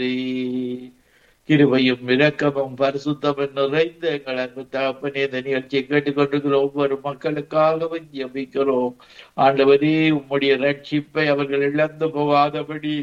கிருபையும் இரக்கமும் பரிசுத்தமும் நிறைந்த எங்கள் அன்பு தகப்பனே இந்த நிகழ்ச்சியை கேட்டுக்கொண்டிருக்கிற ஒவ்வொரு மக்களுக்காகவும் ஜெபிக்கிறோம் ஆண்டவரே உம்முடைய ரட்சிப்பை அவர்கள் இழந்து போகாதபடி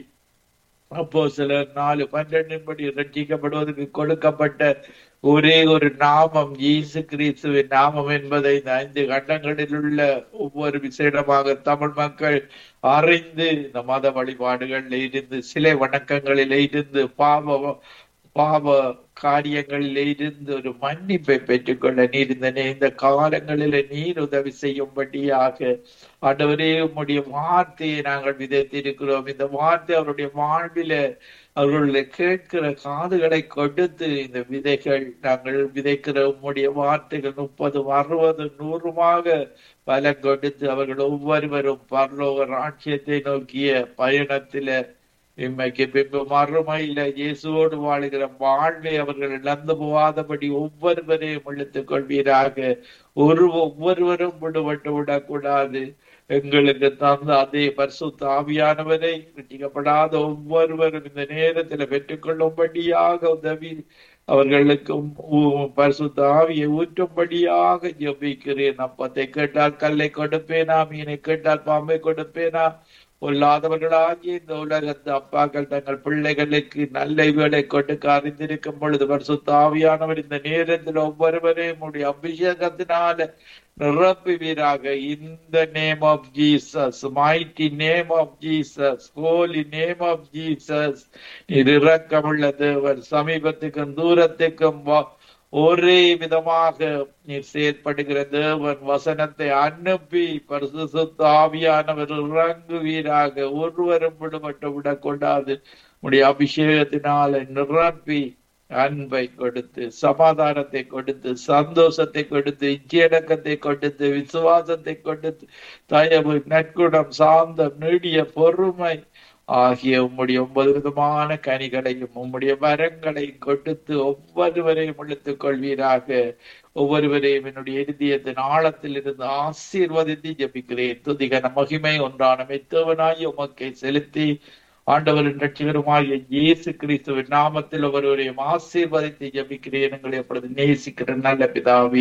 அப்போ சிலர் நாலு பன்னெண்டின்படி ரட்சிக்கப்படுவதற்கு கொடுக்கப்பட்ட ஒரே ஒரு நாமம் இயேசு கிறிஸ்துவின் நாமம் என்பதை இந்த ஐந்து கண்டங்களில் உள்ள ஒவ்வொரு விசேடமாக தமிழ் மக்கள் அறிந்து இந்த மத வழிபாடுகளில் இருந்து சிலை வணக்கங்களில் இருந்து பாவ பாவ காரியங்களில் இருந்து ஒரு மன்னிப்பை பெற்றுக்கொள்ள நீர் இந்த நே- இந்த காலங்களில் நீர் உதவி செய்யும்படியாக ஆண்டவரே உம்முடைய வார்த்தையை நாங்கள் விதைத்திருக்கிறோம் இந்த வார்த்தை அவருடைய வாழ்வில அவர்களுடைய கேட்கிற காதுகளை கொடுத்து இந்த விதைகள் நாங்கள் விதைக்கிற உம்முடைய வார்த்தைகள் முப்பது அறுபது நூறுமாக பலன் கொடுத்து அவர்கள் ஒவ்வொருவரும் பரலோக ராட்சியத்தை நோக்கிய பயணத்தில இம்மைக்கு பின்பு மறுமையில இயேசுவோடு வாழுகிற வாழ்வை அவர்கள் இழந்து போகாதபடி ஒவ்வொருவரையும் இழுத்துக் கொள்வீராக ஒரு ஒவ்வொருவரும் விடுபட்டு விடக்கூடாது எங்களுக்கு தந்த அதே பரிசுத்த ஆவியானவரை ரட்சிக்கப்படாத ஒவ்வொருவரும் இந்த நேரத்தில் பெற்றுக்கொள்ளும்படியாக உதவி அவர்களுக்கும் ஊ- பரிசுத்த ஆவியை ஊற்றும்படியாக ஜெபிக்கிறேன் அப்பத்தை கேட்டால் கல்லை கொடுப்பேனா மீனை கேட்டால் பாம்பை கொடுப்பேனா பொல்லாதவர்களாகிய இந்த உலகத்து அப்பாக்கள் தங்கள் பிள்ளைகளுக்கு நல்ல இவளை கொடுக்க அறிந்திருக்கும் பொழுது பரிசுத்த ஆவியானவர் இந்த நேரத்தில் ஒவ்வொருவரையும் உடைய அபிஷேகத்தினால நிரப்புவீராக இந்த name of Jesus mighty name of Jesus holy name of Jesus இது இரக்கமுள்ள தேவன் சமீபத்துக்கும் தூரத்துக்கும் வா- ஒரே விதமாக நீர் செயற்படுகிற தேவன் வசனத்தை அனுப்பி பரிசுத்த ஆவியானவர் இறங்குவீராக ஒருவரும் விடுபட்டு விடக்கூடாது உடைய அபிஷேகத்தினால நிரப்பி அன்பை கொடுத்து சமாதானத்தை கொடுத்து சந்தோஷத்தை கொடுத்து இச்சையடக்கத்தை கொடுத்து விசுவாசத்தை கொடுத்து தயவு நற்குணம் சாந்தம் நீடிய பொறுமை ஆகிய உம்முடைய ஒன்பது விதமான கனிகளையும் உம்முடைய வரங்களையும் கொடுத்து ஒவ்வொருவரையும் இழுத்துக் கொள்வீராக ஒவ்வொருவரையும் என்னுடைய இருதயத்தின் ஆழத்தில் இருந்து ஆசீர்வதித்து ஜெபிக்கிறேன் துதிகன மகிமை ஒன்றான மெத்தவனாய் உமக்கை செலுத்தி ஆண்டவரின் ரட்சிகருமாகிய இயேசு கிறிஸ்துவின் நாமத்தில் ஒவ்வொருவரையும் ஆசீர்வதித்து ஜெபிக்கிறேன் எங்களை அப்பொழுது நேசிக்கிற நல்ல பிதாவே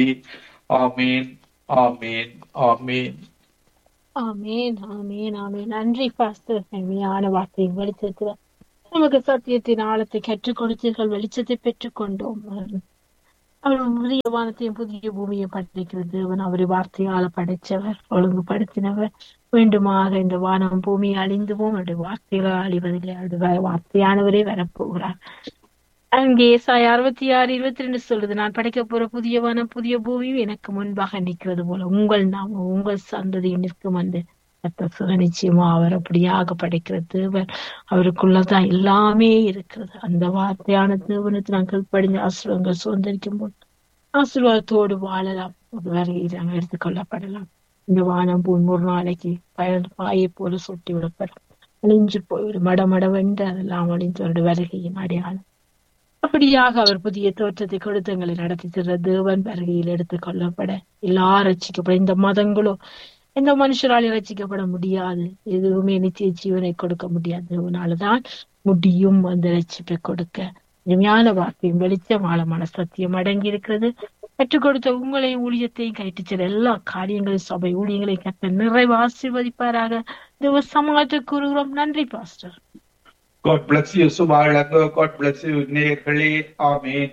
ஆமீன் ஆமீன் ஆமீன் ஆமேன் ஆமேன் ஆமேன் நன்றி பாஸ்டர் மென்மையான வார்த்தையை வெளிச்சத்துல நமக்கு சத்தியத்தின் ஆழத்தை கற்றுக் கொடுத்தீர்கள் வெளிச்சத்தை பெற்றுக் கொண்டோம் அவர் புதிய வானத்தையும் புதிய பூமியை படைக்கிற தேவன் அவரை வார்த்தையால படைச்சவர் ஒழுங்குபடுத்தினவர் மீண்டுமாக இந்த வானம் பூமி அழிந்து போம் அவருடைய வார்த்தைகளை அழிவதில்லை அவருடைய வார்த்தையானவரே வரப்போகிறார் அங்கே சாய் அறுபத்தி ஆறு இருபத்தி ரெண்டு சொல்லுது நான் படைக்க போற புதிய வானம் புதிய பூமியும் எனக்கு முன்பாக நிற்கிறது போல உங்கள் நாம உங்கள் சந்ததியும் நிற்கும் அந்த கர்த்தர் சுக நிச்சயமா அவர் அப்படியாக படைக்கிற தேவன் அவருக்குள்ளதான் எல்லாமே இருக்கிறது அந்த வார்த்தையான தேவனுக்கு நாங்கள் படிஞ்ச ஆசீர்வாதங்கள் சுதந்திரிக்கும் போது ஆசீர்வாதத்தோடு வாழலாம் ஒரு வரையை நாங்கள் எடுத்துக்கொள்ளப்படலாம் இந்த வானம் பூமி ஒரு நாளைக்கு பயன் பாயை போல சுட்டி விடப்படும் அழிஞ்சு போய்விடும் மடமடவென்று அதெல்லாம் அழிஞ்சு அவருடைய வருகையின் அடையாளம் அப்படியாக அவர் புதிய தோற்றத்தை கொடுத்து எங்களை நடத்தி தர தேவன் வருகையில் எடுத்துக் கொள்ளப்பட எல்லாரும் ரட்சிக்கப்பட இந்த மதங்களோ எந்த மனுஷராலும் ரட்சிக்கப்பட முடியாது எதுவுமே நித்திய ஜீவனை கொடுக்க முடியாது தேவனாலதான் முடியும் அந்த ரட்சிப்பை கொடுக்க இனிமையான வார்த்தையும் வெளிச்சம் ஆழமான சத்தியம் அடங்கி இருக்கிறது கற்றுக் கொடுத்த உங்களையும் ஊழியத்தையும் கைட்டுச் செல்ல எல்லா காரியங்களையும் சபை ஊழியங்களையும் கற்ற நிறைவு ஆசீர்வதிப்பாராக தேவ சமாஜ கூறுகிறோம் நன்றி பாஸ்டர் God bless you, சுபாழங்க God bless you, நேயர்களே ஆமீன்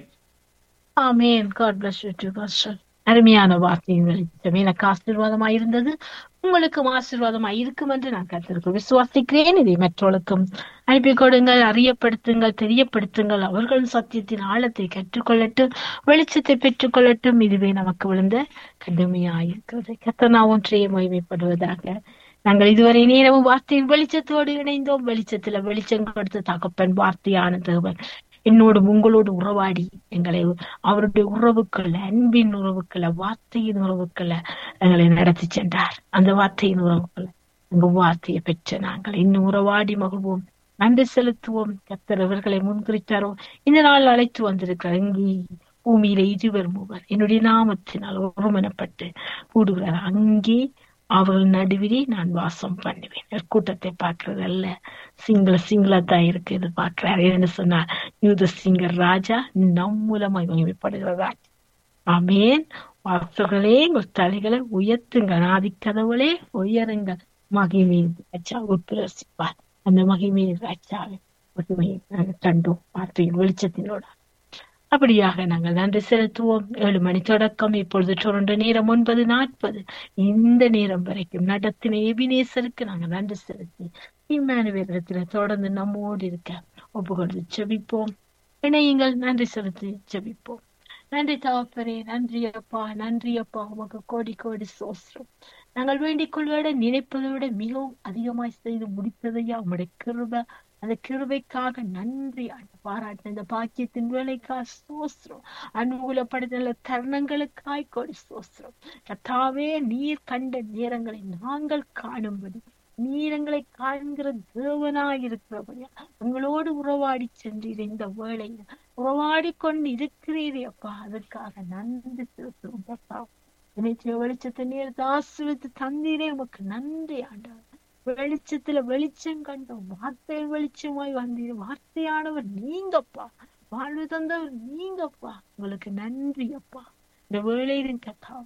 ஆமேன் God bless you to pastor அருமையான வார்த்தையின் வெளிச்சம் எனக்கு ஆசீர்வாதமா இருந்தது உங்களுக்கும் ஆசீர்வாதமா இருக்கும் என்று நான் கருத்திருக்கிறேன் விசுவாசிக்கிறேன் இதை மற்றவர்களுக்கும் அனுப்பி கொடுங்கள் அறியப்படுத்துங்கள் தெரியப்படுத்துங்கள் அவர்களும் சத்தியத்தின் ஆழத்தை கற்றுக்கொள்ளட்டும் வெளிச்சத்தை பெற்றுக்கொள்ளட்டும் இதுவே நமக்கு விழுந்த கடுமையாயிருக்கிறது கத்தனா ஒன்றையே மகிமைப்படுவதாக நாங்கள் இதுவரை நேரமும் வார்த்தையின் வெளிச்சத்தோடு இணைந்தோம் வெளிச்சத்துல வெளிச்சம் கொடுத்து தகப்பன் வார்த்தையான தேவன் என்னோடும் உங்களோடு உறவாடி எங்களை அவருடைய உறவுக்குள்ள அன்பின் உறவுக்குள்ள வார்த்தையின் உறவுக்குள்ள எங்களை நடத்தி சென்றார் அந்த வார்த்தையின் உறவுக்குள்ள எங்க வார்த்தையை பெற்ற நாங்கள் இன்னும் உறவாடி மகிழ்வோம் நன்றி செலுத்துவோம் கத்தர் அவர்களை முன்குறித்தாரோ இந்த நாள் அழைத்து வந்திருக்கிறார் இங்கே பூமியில இருவர் மூவர் என்னுடைய நாமத்தினால் ஒருமனப்பட்டு கூடுகிறார் அங்கே அவர்கள் நடுவிலே நான் வாசம் பண்ணுவேன் ஒரு கூட்டத்தை பார்க்கறது அல்ல சிங்கள சிங்களத்தான் இருக்கு இது பார்க்கிறார் என்ன சொன்னார் யூத சிங்கர் ராஜா நம் மூலமாய் மகிமைப்படுகிற ராஜா ஆமேன் வாசல்களே உங்கள் தலைகளை உயர்த்துங்க ஆதிக்கதவுளே உயருங்கள் மகிமை ராஜா உட்பிரசிப்பார் அந்த மகிமை ராஜாவை மகிமையை நாங்கள் கண்டோம் வார்த்தையின் வெளிச்சத்தினோட அப்படியாக நாங்கள் நன்றி செலுத்துவோம் ஏழு மணி தொடக்கம் இப்பொழுது டொரண்டோ நேரம் ஒன்பது நாற்பது இந்த நேரம் வரைக்கும் நடத்தின எபினேசருக்கு நாங்கள் நன்றி செலுத்தி இம்மானுவேலத்துல தொடர்ந்து நம்மோடு இருக்க ஒப்புக்கொண்டு ஜெபிப்போம் இணையுங்கள் நன்றி செலுத்தி ஜெபிப்போம் நன்றி தகப்பரே நன்றி அப்பா நன்றி அப்பா உமக்கு கோடி கோடி சோஸ்ரம் நாங்கள் வேண்டிக் கொள்வதை நினைப்பதை விட மிகவும் அதிகமாய் செய்து முடித்ததையா உங்களுடைய கிருப அந்த கிருபைக்காக நன்றி ஆண்டு பாராட்டின இந்த பாக்கியத்தின் வேலைக்காக சோஸ்திரம் அனுகூலப்படுத்த தருணங்களுக்காய் கோடி சோஸ்திரம் கத்தாவே நீர் கண்ட நேரங்களை நாங்கள் காணும்படி நீரங்களை காண்கிற தேவனாய் இருக்கிறபடியா உங்களோடு உறவாடி சென்றீர் இந்த வேளையில் உறவாடி கொண்டு இருக்கிறீரே அப்பா அதுக்காக நன்றி செலுத்துவோம் அப்பா நினைச்ச வெளிச்சத்தை நீர் ஆசிர்வித்து தந்தீரே உமக்கு நன்றி ஆண்டவர் வெளிச்சத்துல வெளிச்சம் கண்டோம் வார்த்தை வெளிச்சமாய் வந்தீர் வார்த்தையானவர் நீங்கப்பா வாழ்வு தந்தவர் நீங்கப்பா உங்களுக்கு நன்றி அப்பா இந்த வேளையிலும் கத்தா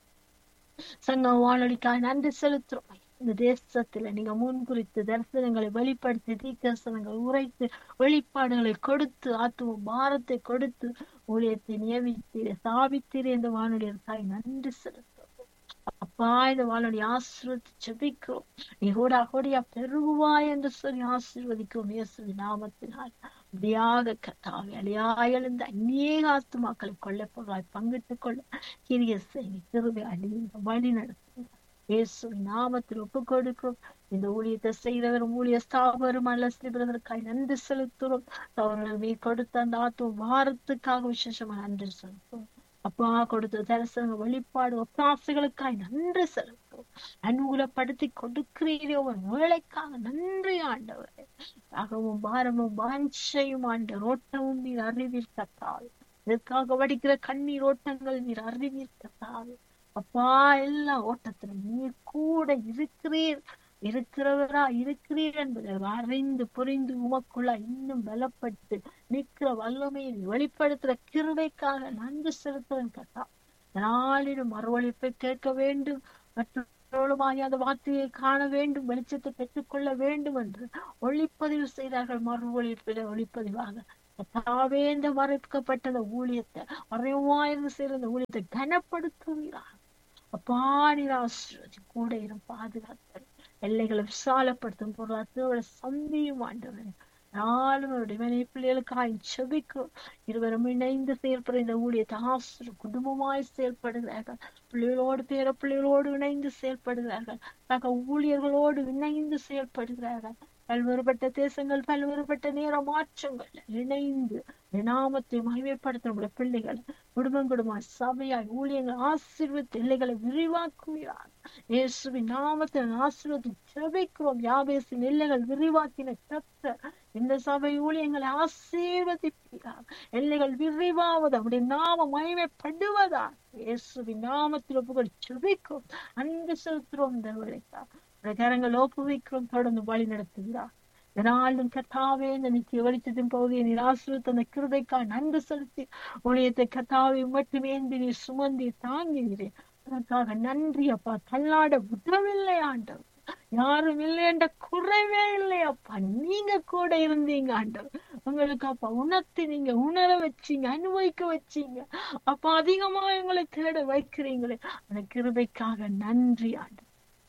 சங்கம் வானொலிக்காக நன்றி செலுத்துறோம் இந்த தேசத்துல நீங்க முன்குறித்து தரிசனங்களை வெளிப்படுத்தி தீக்கரசனங்கள் உரைத்து வெளிப்பாடுகளை கொடுத்து ஆத்துவ பாரத்தை கொடுத்து ஊழியத்தை நியமித்தீர் ஸ்தாபித்தீர் இந்த வானொலியற்காய் நன்றி செலுத்துறோம் அப்பா இந்த வானொலி ஆசீர்வதி ஜெபிக்கிறோம் நீ கூட கூடிய பெருகுவாய் என்று சொல்லி ஆசீர்வதிக்கிறோம் இயேசுவி நாமத்தினால் அப்படியாக கத்தாவை அழியாய் எழுந்த அநேக ஆத்துமாக்களை கொள்ளப்பொருளாய் பங்கிட்டுக் கொள்ள கிரிய செய்தி திருவை அழியுங்க வழி நடத்துங்க இயேசுவின் நாமத்தில் ஒப்பு கொடுக்கிறோம் இந்த ஊழியத்தை செய்கிறவர் ஊழிய ஸ்தாபரும் அல்ல பிரதற்காய் நன்றி செலுத்துறோம் அவர்கள் நீ கொடுத்த அந்த ஆத்துவ வாரத்துக்காக விசேஷமா நன்றி செலுத்துறோம் அப்பா கொடுத்த தரிசன வெளிப்பாடு ஒத்தாசைகளுக்காய் நன்றி செலுத்தும் அனுகூலப்படுத்தி கொடுக்கிறீரே ஒரு வேலைக்காக நன்றி ஆண்டவர் அகவும் பாரமும் வாஞ்சையும் ஆண்டவர் ஓட்டமும் நீர் அறிவீர் கத்தால் இதற்காக வடிக்கிற கண்ணீர் ஓட்டங்கள் நீர் அறிவீர் கத்தால் அப்பா எல்லா ஓட்டத்திலும் நீர் கூட இருக்கிறீர் இருக்கிறவரா இருக்கிறீர் என்பதை அறிந்து புரிந்து உமக்குள்ள இன்னும் பலப்பட்டு நிற்கிற வல்லமையை வெளிப்படுத்துற கிருவைக்காக நன்றி செலுத்துவன் கட்டா நாளிலும் மறுவழிப்பை கேட்க வேண்டும் மற்றவர்களுமாய் அந்த வார்த்தையை காண வேண்டும் வெளிச்சத்தை பெற்றுக்கொள்ள வேண்டும் என்று ஒளிப்பதிவு செய்தார்கள் மறுவழிப்பில ஒளிப்பதிவாக கத்தாவே இந்த மறைக்கப்பட்ட அந்த ஊழியத்தை மறைவாயிருந்து செய்கிற அந்த ஊழியத்தை கனப்படுத்துகிறார் அப்பா நீர் ஆசீர்வதி கூட இரும் பாதுகாத்தல் எல்லைகளை விசாலப்படுத்தும் பொருளாதார சந்தியும் ஆண்டவர் நாளும் அவருடைய மனை பிள்ளைகளுக்காய் செபிக்கும் இருவரும் இணைந்து செயல்படுற இந்த ஊழியத்தை ஆசிரியர் குடும்பமாய் செயல்படுகிறார்கள் பிள்ளைகளோடு பேர பிள்ளைகளோடு இணைந்து செயல்படுகிறார்கள் சக ஊழியர்களோடு இணைந்து செயல்படுகிறார்கள் பல்வேறுபட்ட தேசங்கள் பல்வேறுபட்ட நேர மாற்றங்கள் இணைந்து நாமத்தை மகிமைப்படுத்த நம்முடைய பிள்ளைகள் குடும்பம் குடும்பம் சபையாய் ஊழியங்கள் ஆசீர்வத்து எல்லைகளை விரிவாக்குகிறார் இயேசுவின் நாமத்தில் ஆசீர்வதி ஜெபிக்கிறோம் யாபேசின் எல்லைகள் விரிவாக்கின கத்த இந்த சபை ஊழியங்களை ஆசீர்வதிக்கிறார் எல்லைகள் விரிவாவது அவருடைய நாம மகிமைப்படுவதா இயேசுவின் நாமத்தில் ஒப்புகள் ஜெபிக்கிறோம் அன்பு செலுத்துறோம் இந்த வேலைக்கா கரங்கள் ஒப்புவிக்கிறோம் தொடர்ந்து வழி நடத்துகிறார் இதனாலும் கத்தாவே இந்த நித்திய வெளிச்சத்தின் பகுதியை நீர் ஆசிரியத்த அந்த கிருதைக்கா நன்கு செலுத்தி ஊழியத்தை கத்தாவை மட்டுமே நீ சுமந்தி தாங்கினீரேன் அதற்காக நன்றி அப்பா தள்ளாட விடவில்லை ஆண்டவர் யாரும் இல்லை என்ற குறைவே இல்லை அப்பா நீங்க கூட இருந்தீங்க ஆண்டவர் உங்களுக்கு அப்பா உணர்த்தி நீங்க உணர வச்சீங்க அனுபவிக்க வச்சீங்க அப்பா அதிகமா எங்களை தேட வைக்கிறீங்களே அந்த கிருபைக்காக நன்றி ஆண்டவர்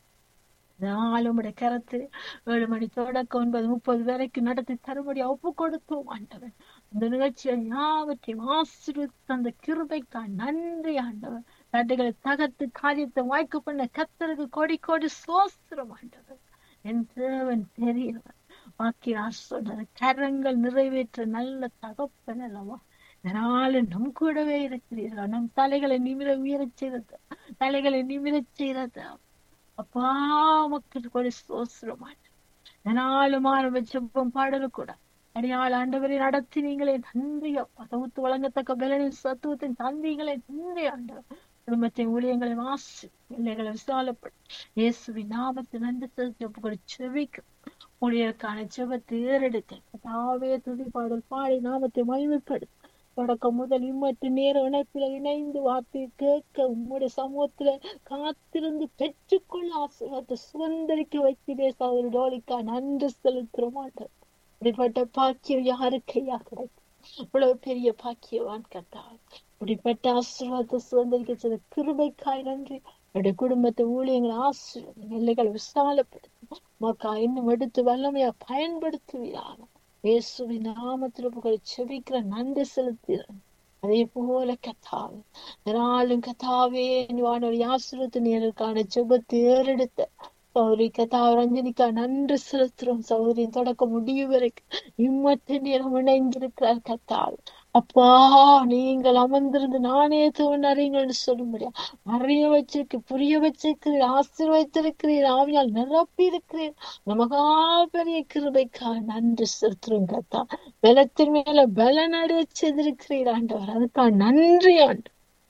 நாளும் கரத்து ஏழு மணி தொடக்க ஒன்பது முப்பது வரைக்கும் நடத்தி தரும்படி ஒப்பு கொடுத்தோம் ஆண்டவர் இந்த நிகழ்ச்சியை யாவற்றையும் ஆசிரியத்து அந்த கிருபைக்கா நன்றி ஆண்டவர் தடைகளை தகர்த்து காரியத்தை வாய்க்கு பண்ண கத்தருக்கு கோடி கோடி சோஸ்திரம் ஆண்டவர் என் தேவன் பெரியவர் வாக்கியா சொன்னது கரங்கள் நிறைவேற்ற நல்ல தகப்பன் அல்லவா இதனால நம் கூடவே இருக்கிறீர்கள் நம் தலைகளை நிமிர உயரச் செய்தது தலைகளை நிமிரச் செய்தது அப்பா மக்கள் கூட சோசிரமான இதனாலும் ஆரம்ப செப்பம் பாடல கூட அடியாள் ஆண்டவரை நடத்தினீங்களே நன்றி அப்பா தொகுத்து வழங்கத்தக்க பலனின் சத்துவத்தின் தந்தீங்களே நன்றி ஆண்டவர் குடும்பத்தை ஊழியங்களை வாசி எல்லைகளை விசாலப்படும் இயேசுவின் நாமத்தை நன்றி செலுத்தி ஒப்புக்கொடு செவிக்கும் ஊழியருக்கான செபத்தை ஏறெடுக்க கதாவே துதி பாடல் பாடி நாமத்தை மகிமைப்படும் தொடக்கம் முதல் இம்மட்டு நேர இணைப்பில இணைந்து வார்த்தையை கேட்க உம்முடைய சமூகத்துல காத்திருந்து பெற்றுக்கொள்ள ஆசீர்வாதத்தை சுதந்திரிக்க வைக்கிறே சகோதரி டோலிக்கா நன்றி செலுத்துறோம் ஆண்டவர் இப்படிப்பட்ட பாக்கியம் யாருக்கையா கிடைக்கும் இவ்வளவு பெரிய பாக்கியவான் கத்தால் இப்படிப்பட்ட ஆசீர்வாதத்தை சுதந்திரிக்க செய்த கிருபைக்காய் நன்றி என்னுடைய குடும்பத்தை ஊழியங்களை ஆசீர்வாதம் எல்லைகளை விசாலப்படுத்தும் மக்கா இன்னும் எடுத்து வல்லமையா பயன்படுத்துவீராக இயேசுவின் நாமத்தில் புகழ் செபிக்கிற நன்றி செலுத்துகிறேன் அதே போல கத்தாவே நாளும் கத்தாவே வானொலி ஆசிரியத்து நேருக்கான செபத்தை ஏறெடுத்த சௌரி கதா ரஞ்சனிக்கா நன்றி செலுத்துறோம் சௌரியின் தொடக்கம் முடிவு வரைக்கும் இம்மத்த நேரம் இணைந்திருக்கிறார் கத்தாவே அப்பா நீங்கள் அமர்ந்திருந்து நானே தோன் அறியுங்கள்னு சொல்ல முடியாது அறிய வச்சிருக்கு புரிய வச்சிருக்கிறீர் ஆசீர்வதித்திருக்கிறீர் ஆவியால் நிரப்பி இருக்கிறீர் நமகா பெரிய கிருபைக்கா நன்றி செலுத்துறோம் கத்தா பலத்தின் மேல பலன் அடைய செய்திருக்கிறீர் ஆண்டவர் அதுக்கா நன்றி ஆண்டு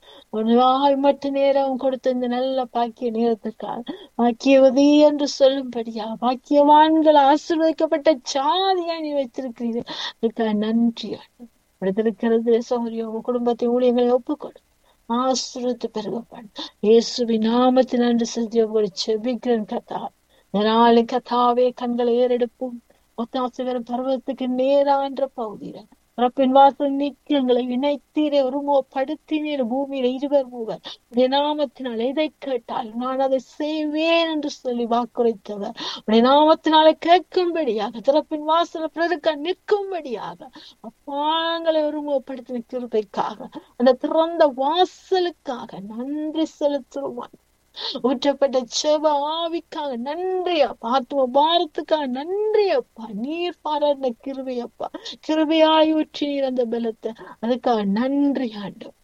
ஒன்றாய் மட்டும் நேரம் கொடுத்த இந்த நல்ல பாக்கிய நேரத்துக்காக பாக்கியவதி என்று சொல்லும்படியா பாக்கியவான்கள் ஆசீர்வதிக்கப்பட்ட சாதியா நீ வைத்திருக்கிறீர்கள் அதுக்காக நன்றி ஆண்டு விடுத்திருக்கிறது சௌரிய குடும்பத்தை ஊழியர்களை ஒப்புக்கொடு ஆசிரியத்து பெருகப்படும் இயேசுவின் நாமத்தில் நன்றி செலுத்தி ஒரு செபிக்கிறன் கதா நாளை கதாவே கண்களை ஏறெடுப்போம் ஒத்தாசை வரும் பருவத்துக்கு நேரான்ற பகுதியில பிறப்பின் வாசல் நீக்கி எங்களை இணைத்தீரே உருவப்படுத்தினீர் பூமியில இருவர் மூவர் உடைய நாமத்தினால் எதை கேட்டால் நான் அதை செய்வேன் என்று சொல்லி வாக்குரைத்தவர் உடைய நாமத்தினால கேட்கும்படியாக திறப்பின் வாசல பிறருக்க நிற்கும்படியாக அப்பாங்களை உருவப்படுத்தின கிருபைக்காக அந்த திறந்த வாசலுக்காக நன்றி செலுத்துவோம் ஊற்றப்பட்ட செவ ஆவிக்காக நன்றி அப்பா ஆத்ம பாரத்துக்காக நன்றி அப்பா நீர் பாராட்டின கிருபையப்பா கிருபையாய் ஊற்றி நீர் அந்த பலத்தை அதுக்காக நன்றி ஆண்டோம்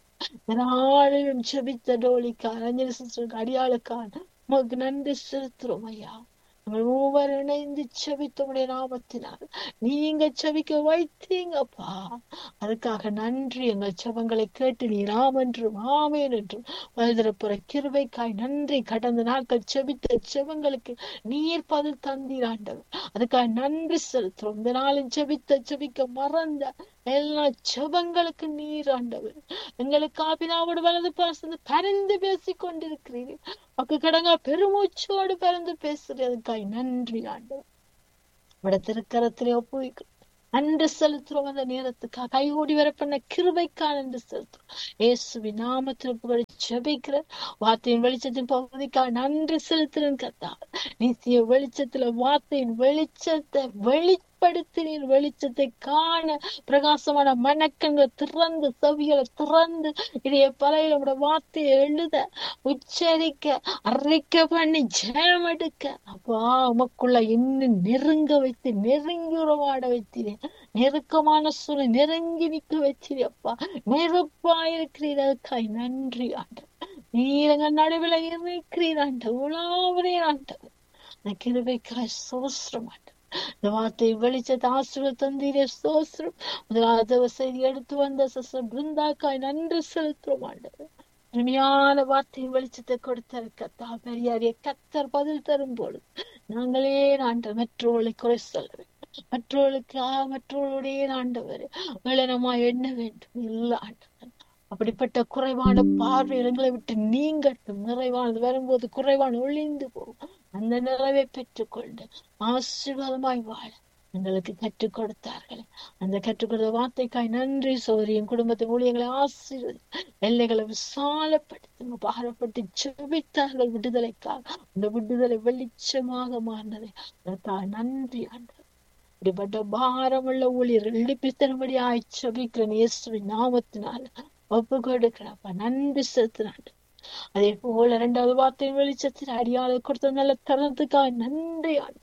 நாளையும் செபித்த டோலிக்கா ரஞ்சனி சிஸ்டருக்கு அடியாளுக்கான உமக்கு நன்றி செலுத்துறோம் ஐயா நம்ம மூவர் இணைந்து செபித்தோடைய நாமத்தினால் நீங்க செபிக்க வைத்தீங்கப்பா அதுக்காக நன்றி எங்கள் செபங்களை கேட்டு நீ ராம் என்றும் ஆமேன் என்றும் வயதிரப்புற கிருபைக்காய் நன்றி கடந்த நாட்கள் செபித்த செபங்களுக்கு நீர் பதில் தந்தீராண்டவர் அதுக்காக நன்றி செலுத்துறோம் இந்த நாளில் செபித்த செபிக்க மறந்த எல்லா செபங்களுக்கு நீர் ஆண்டவர் எங்களுக்கு ஆபினாவோடு வலது பாசந்து பரிந்து பேசிக் கொண்டிருக்கிறீர்கள் அக்கு கடங்கா பெருமூச்சோடு பறந்து பேசுறதுக்காய் நன்றி ஆண்டவர் விட திருக்கரத்திலே ஒப்புவிக்கிறோம் நன்றி செலுத்துறோம் அந்த நேரத்துக்காக கைகூடி வர பண்ண கிருபைக்காக நன்றி செலுத்துறோம் இயேசுவி நாமத்தில் புகழ் ஜெபிக்கிற வார்த்தையின் வெளிச்சத்தின் பகுதிக்காக நன்றி செலுத்துறேன் கத்தா நித்திய வெளிச்சத்துல வார்த்தையின் வெளிச்சத்தை வெளிப்படுத்தினீர் வெளிச்சத்தை காண பிரகாசமான மணக்கங்கள் திறந்து செவிகளை திறந்து இதைய பலையில நம்முடைய வார்த்தையை எழுத உச்சரிக்க அறிக்க பண்ணி ஜெயம் எடுக்க அப்பா உமக்குள்ள இன்னும் நெருங்க வைத்து நெருங்கி உறவாட வைத்தீரேன் நெருக்கமான சூழலை நெருங்கி நிக்க வச்சிரு அப்பா நெருப்பா இருக்கிறீர் அதுக்காய் நன்றி ஆண்டவர் நீரங்க நடுவில் இருக்கிறீர் ஆண்டவர் உலாவரே ஆண்டவர் அந்த கிருபைக்காய் சோஸ்ரம் ஆண்டவர் இந்த வார்த்தை வெளிச்சத்தை ஆசிரியர் தந்தீரே சோஸ்ரம் முதலாவது செய்தி எடுத்து வந்த சிஸ்டர் பிருந்தாக்காய் நன்றி செலுத்துறோம் ஆண்டவர் அருமையான வார்த்தை வெளிச்சத்தை கொடுத்த கத்தா பெரியாரிய கத்தர் பதில் தரும் பொழுது நாங்களே ஆண்ட மற்றவர்களை குறை சொல்ல வேண்டும் மற்றவர்களுக்காக மற்றவர்களுடைய ஆண்டவர் வேளனமா எண்ண வேண்டும் இல்ல ஆண்டவர் அப்படிப்பட்ட குறைவான பார்வை எங்களை விட்டு நீங்கட்டும் நிறைவானது வரும்போது குறைவான ஒளிந்து போகும் அந்த நிறைவை பெற்றுக்கொண்டு ஆசீர்வாதமாய் வாழ எங்களுக்கு கற்றுக் கொடுத்தார்கள் அந்த கற்றுக் கொடுத்த வார்த்தைக்காய் நன்றி சோதரியின் குடும்பத்தை ஊழியர்களை ஆசீர்வதி எல்லைகளை விசாலப்படுத்தி பாரப்பட்டு செபித்தார்கள் விடுதலைக்காக அந்த விடுதலை வெளிச்சமாக மாறினது அதற்காக நன்றி ஆண்டவர் இப்படிப்பட்ட பாரமுள்ள ஊழியர்கள் எழுப்பி தரும்படி ஆய்ச்சபிக்கிறேன் இயேசுவின் நாமத்தினால ஒப்பு கொடுக்கிறப்ப நன்றி செலுத்தினான் அதே போல இரண்டாவது வார்த்தையின் வெளிச்சத்தில் அடியாளை கொடுத்த நல்ல தருணத்துக்காக நன்றி ஆண்டு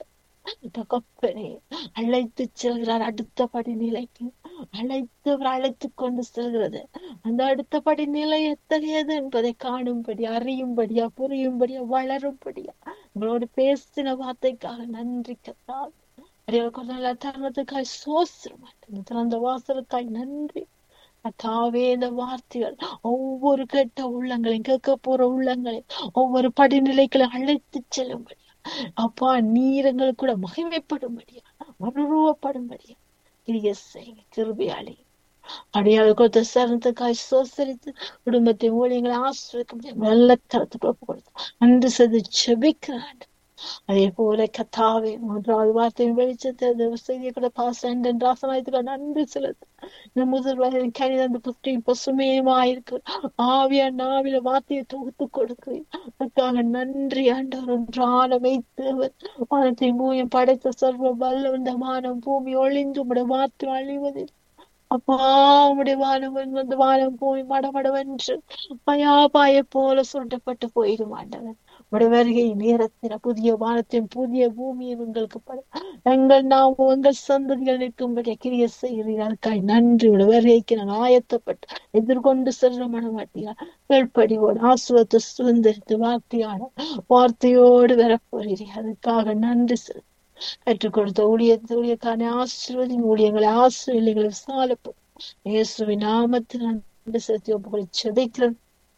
தகப்பனே அழைத்து செல்கிறார் அடுத்த படி நிலைக்கு அழைத்து அழைத்து கொண்டு செல்கிறது அந்த அடுத்த படி நிலை எத்தகையது என்பதை காணும்படி அறியும்படியா புரியும்படியா வளரும்படியா உங்களோடு பேசின வார்த்தைக்காக நன்றி கத்தால் நல்ல தருணத்துக்காய் சோசிரம் திறந்த வாசலுக்காய் நன்றி கத்தாவே இந்த வார்த்தைகள் ஒவ்வொரு கெட்ட உள்ளங்களையும் கேட்க போற உள்ளங்களையும் ஒவ்வொரு படிநிலைகளை அழைத்து செல்லும்படியா அப்பா நீரங்கள் கூட மகிமைப்படும்படியா மறுரூபப்படும்படியா கிரிய செய்யுங்க கிருபியாளி அடியாளு கொடுத்த சரணத்துக்காய் சோசரித்து குடும்பத்தை ஊழியங்களை ஆசிரியக்க முடியும் நல்ல கருத்துக்களை கொடுத்து அன்று செய்து செபிக்கிறான் அதே போல கத்தாவே மூன்றாவது வார்த்தையின் வெளிச்சத்தை செய்தியை கூட பாசன் ராசனாயத்துக்கு நன்றி செலுத்து இந்த முதல் வயதின் கணித புத்தியும் பசுமையுமாயிருக்கு ஆவியா நாவில வார்த்தையை தொகுத்து கொடுக்கிறேன் அதுக்காக நன்றி ஆண்டவர் ஒன்றான மெய்த்தேவன் வானத்தை பூமியும் படைத்த சர்வ வல்ல இந்த வானம் பூமி ஒளிந்து உடைய வார்த்தை அழிவதில் அப்பா உடைய வானம் வந்து வானம் பூமி மடமடவென்று பயா பாய போல சுருட்டப்பட்டு போயிடும் ஆண்டவர் உடைய வருகை நேரத்தின புதிய வானத்தின் புதிய பூமியும் உங்களுக்கு பட எங்கள் நாம் உங்கள் சந்ததிகள் நிற்கும்படி கிரிய செய்கிறீர்கள் நன்றி உடைய வருகைக்கு நாங்கள் ஆயத்தப்பட்டு எதிர்கொண்டு செல்ல மனமாட்டியா கீழ்ப்படிவோடு ஆசுவத்தை சுதந்திரித்து வார்த்தையான வார்த்தையோடு வரப்போகிறீர்கள் அதுக்காக நன்றி செலுத்த கற்றுக் கொடுத்த ஊழியத்தை ஊழியக்கான ஆசீர்வதி ஊழியங்களை ஆசிரியர்களை விசாலப்படும் இயேசுவின் நாமத்தில் நன்றி செலுத்தி ஒப்புகளை செதைக்கிறேன்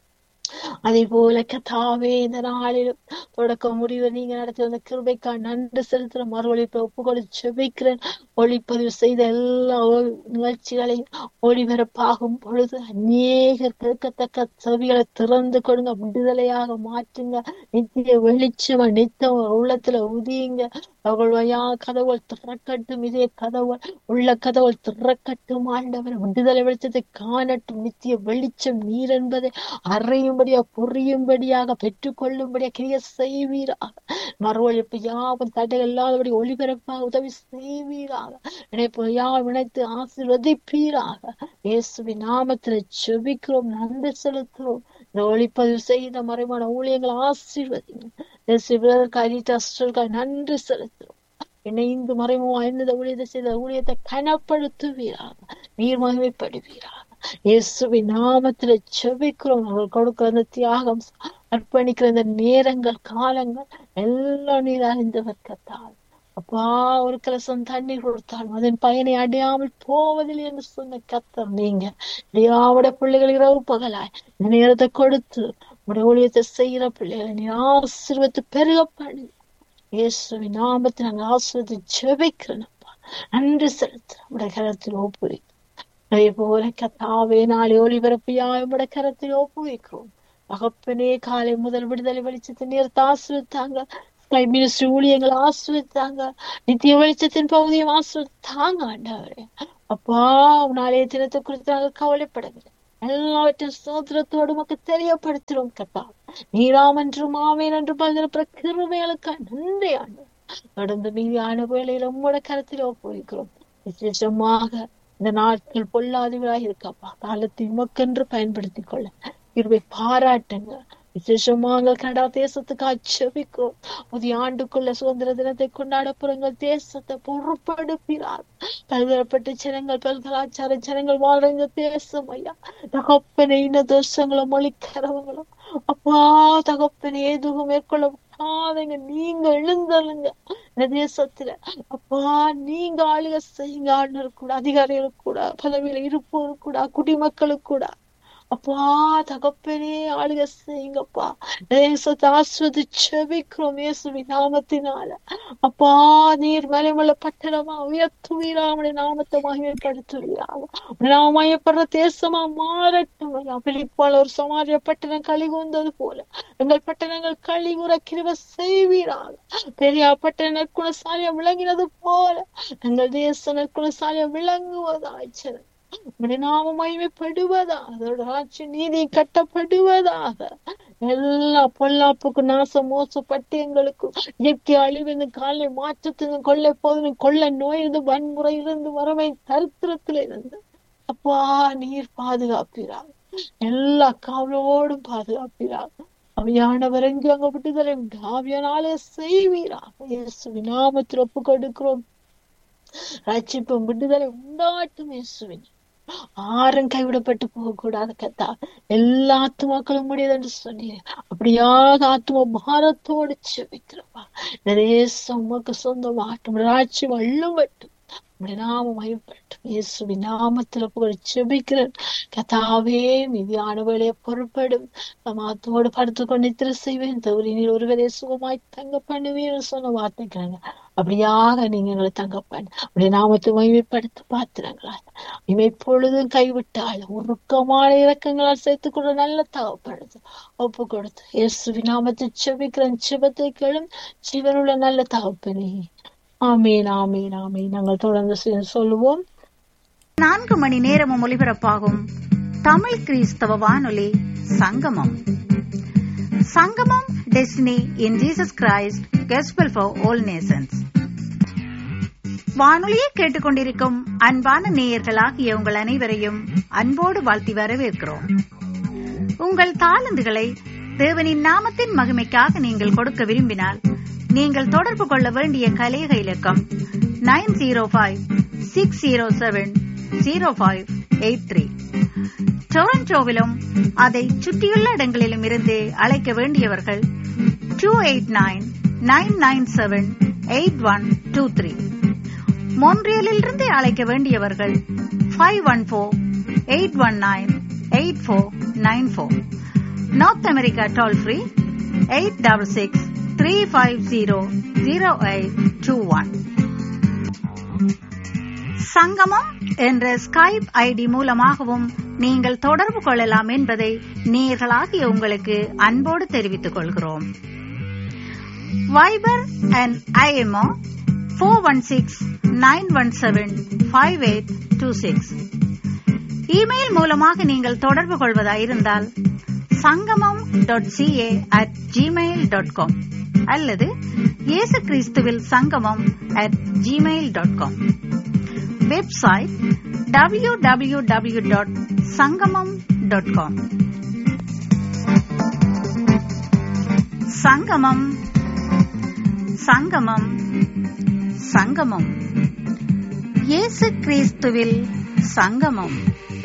அதே போல கதாவே இந்த நாளிலும் தொடக்க முடிவு நீங்க நடத்தி வந்த கிருபைக்கா நன்றி செலுத்துற மறுவழிப்பை ஒப்புக்கொடு செபிக்கிறேன் ஒளிப்பதிவு செய்த எல்லா நிகழ்ச்சிகளையும் ஒளிபரப்பாகும் பொழுது அநேகர் கேட்கத்தக்க செவிகளை திறந்து கொடுங்க விடுதலையாக மாற்றுங்க நித்திய வெளிச்சமா நித்த உள்ளத்துல உதியுங்க அவர்களையா கதவுகள் திறக்கட்டும் இதே கதவுகள் உள்ள கதவுகள் திறக்கட்டும் ஆண்டவர் விடுதலை வெளிச்சத்தை காணட்டும் நித்திய வெளிச்சம் நீர் என்பதை அறியும்படியா புரியும்படியாக பெற்றுக்கொள்ளும்படியா கிரிய செய்வீராக மறுவழிப்பு யாவும் தடைகள் இல்லாதபடி ஒளிபரப்பாக உதவி செய்வீராக இணைப்பு யாவும் இணைத்து ஆசீர்வதிப்பீராக இயேசுவின் நாமத்துல செபிக்கிறோம் நன்றி செலுத்துறோம் இந்த ஒளிப்பதிவு செய்த மறைமான ஊழியங்களை ஆசீர்வதிங்க நன்றி செலுத்துறோம் இணைந்து மறைமுகம் ஐந்து ஊழியத்தை செய்த ஊழியத்தை கனப்படுத்துவீராக நீர் மகிமைப்படுவீராக இயேசுவின் நாமத்துல செபிக்கிறோம் அவர்கள் கொடுக்கிற அந்த தியாகம் அர்ப்பணிக்கிற இந்த நேரங்கள் காலங்கள் எல்லாம் நீர் அறிந்தவர் கத்தால் அப்பா ஒரு கலசம் தண்ணீர் கொடுத்தாலும் அதன் பயனை அடையாமல் போவதில்லை என்று சொன்ன கத்தர் நீங்க இடையாவோட பிள்ளைகள் இரவு பகலாய் இந்த நேரத்தை கொடுத்து உடைய ஊழியத்தை செய்யற பிள்ளைகளை நீ ஆசீர்வத்து பெருக பண்ணி இயேசுவின் நாமத்தை நாங்க ஆசிர்வதி ஜெபிக்கிறோம்ப்பா நன்றி செலுத்துறோம் உடைய கரத்தில் ஒப்புரி அதே போல கத்தாவே நாளை ஒளிபரப்பியா உடைய கரத்தில் ஒப்புவிக்கிறோம் தகப்பனே காலை முதல் விடுதலை வெளிச்சத்தை நேரத்தை ஆசிர்வத்தாங்க ஸ்கை மினிஸ்ட்ரி ஊழியங்களை ஆசிர்வத்தாங்க நித்திய வெளிச்சத்தின் பகுதியும் ஆசிர்வத்தாங்க ஆண்டவரே அப்பா நாளைய தினத்தை குறித்து நாங்கள் கவலைப்படவில்லை எல்லாவற்றையும் சோதரத்தோடு மக்கள் தெரியப்படுத்துறோம் கத்தா நீராம் என்றும் ஆவேன் என்று பல்வேறு கிருமைகளுக்கு நன்றி ஆண்டு தொடர்ந்து மீதியான வேலையில உங்களோட கருத்தில் ஒப்புவிக்கிறோம் விசேஷமாக இந்த நாட்கள் பொல்லாதவராக இருக்கப்பா காலத்தை உமக்கென்று பயன்படுத்திக் கொள்ள இருவை பாராட்டுங்க விசேஷமாக கனடா தேசத்துக்கு அச்சபிக்கும் புதிய ஆண்டுக்குள்ள சுதந்திர தினத்தை கொண்டாட போறங்கள் தேசத்தை பொறுப்படுப்பினார் பல்வேறுபட்ட ஜனங்கள் பல்கலாச்சார ஜனங்கள் வாழ்ற இந்த தேசம் ஐயா தகப்பனை இன தோஷங்களும் மொழிக்கிறவங்களும் அப்பா தகப்பனை எதுவும் மேற்கொள்ள விடாதீங்க நீங்க எழுந்தருங்க இந்த தேசத்துல அப்பா நீங்க ஆளுக செய்யுங்க ஆளுநர் கூட அதிகாரிகளுக்கு கூட பதவியில இருப்பவருக்கு கூட குடிமக்களுக்கு கூட அப்பா தகப்பனே ஆளுக செய்யுங்கப்பா தேசத்தை ஆஸ்வதிச்சபிக்கிறோம் இயேசுவின் நாமத்தினால அப்பா நீர் மலைமலை பட்டணமா உயர்த்துவீராமடைய நாமத்தை மகிமைப்படுத்துவீராக நாம மயப்படுற தேசமா மாறட்டும் பிலிப்பால் ஒரு சமாரிய பட்டணம் கழிவுந்தது போல எங்கள் பட்டணங்கள் கழிவுற கிருவ செய்வீராக பெரிய பட்டண நற்குணசாலியா விளங்கினது போல எங்கள் தேச நற்குணசாலியா விளங்குவதாய்ச்சது நாம மகிமைப்படுவதா அதோட ஆட்சி நீதி கட்டப்படுவதாக எல்லா பொல்லாப்புக்கும் நாச மோச பட்டியங்களுக்கும் இயற்கை அழிவின் காலை மாற்றத்தின் கொள்ளை போதும் கொள்ள நோய் இருந்து வன்முறை இருந்து வறுமை தரித்திரத்துல இருந்து அப்பா நீர் பாதுகாப்பீராக எல்லா காவலோடும் பாதுகாப்பீராக அவையானவர் எங்கு அங்க விட்டுதலை உண்டு ஆவியானாலே செய்வீராக இயேசுவின் நாமத்தில் ஒப்பு கொடுக்கிறோம் ரட்சிப்பும் விடுதலை உண்டாட்டும் இயேசுவின் ஆரும் கைவிடப்பட்டு போக கூடாது கத்தா எல்லா ஆத்துமாக்களும் முடியாது என்று சொன்னீங்க அப்படியாக ஆத்துமா பாரத்தோடு செவிக்கிறப்பா இந்த தேசம் உமக்கு சொந்தமாகட்டும் ராட்சி வள்ளும் மட்டும் உடைய நாமம் மகிழ்பட்டும் இயேசுவின் நாமத்துல புகழ் செபிக்கிறேன் கதாவே மீதியான வேலையை பொறுப்படும் சமாத்தோடு படுத்து கொண்டு நித்திர செய்வேன் தவறினில் ஒருவரே சுகமாய் தங்க பண்ணுவீர் சொன்ன வார்த்தைக்கிறாங்க அப்படியாக நீங்க எங்களை தங்க பண்ணு அப்படியே நாமத்தை மகிமைப்படுத்த பாத்துறாங்களா இமை பொழுதும் கைவிட்டால் உருக்கமான இறக்கங்களால் சேர்த்துக் கொள்ள நல்ல தகப்படுது ஒப்பு கொடுத்து இயேசுவின் நாமத்தை செபிக்கிறேன் சிவத்தை கேளும் ஜீவனுள்ள நல்ல தகப்பனே ஆமீன் ஆமீன் ஆமீன் நாங்கள் தொடர்ந்து செ- சொல்லுவோம் நான்கு மணி நேரமும் ஒலிபரப்பாகும் தமிழ் கிறிஸ்தவ வானொலி சங்கமம் சங்கமம் destiny in Jesus Christ gospel for all nations வானொலியை கேட்டுக்கொண்டிருக்கும் அன்பான நேயர்களாகிய உங்கள் அனைவரையும் அன்போடு வாழ்த்தி வரவேற்கிறோம் உங்கள் தாளந்துகளை தேவனின் நாமத்தின் மகிமைக்காக நீங்கள் கொடுக்க விரும்பினால் நீங்கள் தொடர்பு கொள்ள வேண்டிய கலேக இலக்கம் nine zero five six zero seven zero five eight three டொரண்டோவிலும் அதை சுற்றியுள்ள இடங்களிலும் இருந்து அழைக்க வேண்டியவர்கள் two eight nine nine nine seven eight one two three மோன்ட்ரியலிலிருந்து அழைக்க வேண்டியவர்கள் five one four eight one nine eight four nine four North America toll free eight double six three five zero zero eight two one Sangamam என்ற Skype ID மூலமாகவும் நீங்கள் தொடர்பு கொள்ளலாம் என்பதை நேர்களாகிய உங்களுக்கு அன்போடு தெரிவித்துக் கொள்கிறோம் Viber and IMO four one six nine one seven five eight two six email மூலமாக நீங்கள் தொடர்பு கொள்வதாயிருந்தால் Sangamam dot CA at Gmail dot com அல்லது இயேசு கிறிஸ்துவில் Sangamam at Gmail dot com website W W W dot Sangamam dot com Sangamam Sangamam சங்கமம் இயேசு கிறிஸ்துவில் சங்கமம்